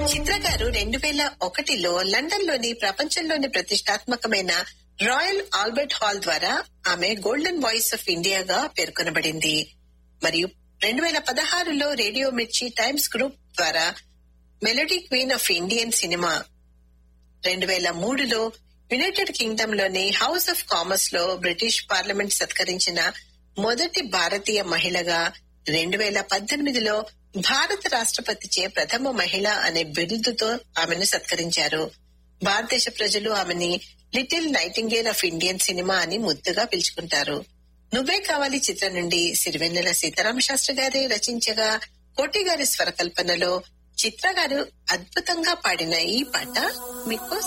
చిత్ర గారు రెండు వేల ఒకటిలో లండన్ లోని ప్రపంచంలోని ప్రతిష్టాత్మకమైన రాయల్ ఆల్బర్ట్ హాల్ ద్వారా ఆమె గోల్డెన్ వాయిస్ ఆఫ్ ఇండియాగా పేర్కొనబడింది మరియు రెండు వేల పదహారులో రేడియో మిర్చి టైమ్స్ గ్రూప్ ద్వారా melody queen of Indian cinema రెండు వేల మూడులో యునైటెడ్ కింగ్డమ్ లోని హౌస్ ఆఫ్ కామర్స్ లో బ్రిటిష్ పార్లమెంట్ సత్కరించిన మొదటి భారతీయ మహిళగా రెండు వేల పద్దెనిమిదిలో భారత రాష్ట్రపతిచే ప్రథమ మహిళ అనే బిరుదుతో ఆమెను సత్కరించారు భారతదేశ ప్రజలు ఆమెని little nightingale of Indian cinema అని ముద్దుగా పిలుచుకుంటారు నువ్వే కావాలి చిత్రం నుండి సిరివెన్నెల సీతారామ శాస్త్రి గారి రచించగా కోటి గారి స్వరకల్పనలో చిత్ర గారు అద్భుతంగా పాడిన ఈ పాట మీకు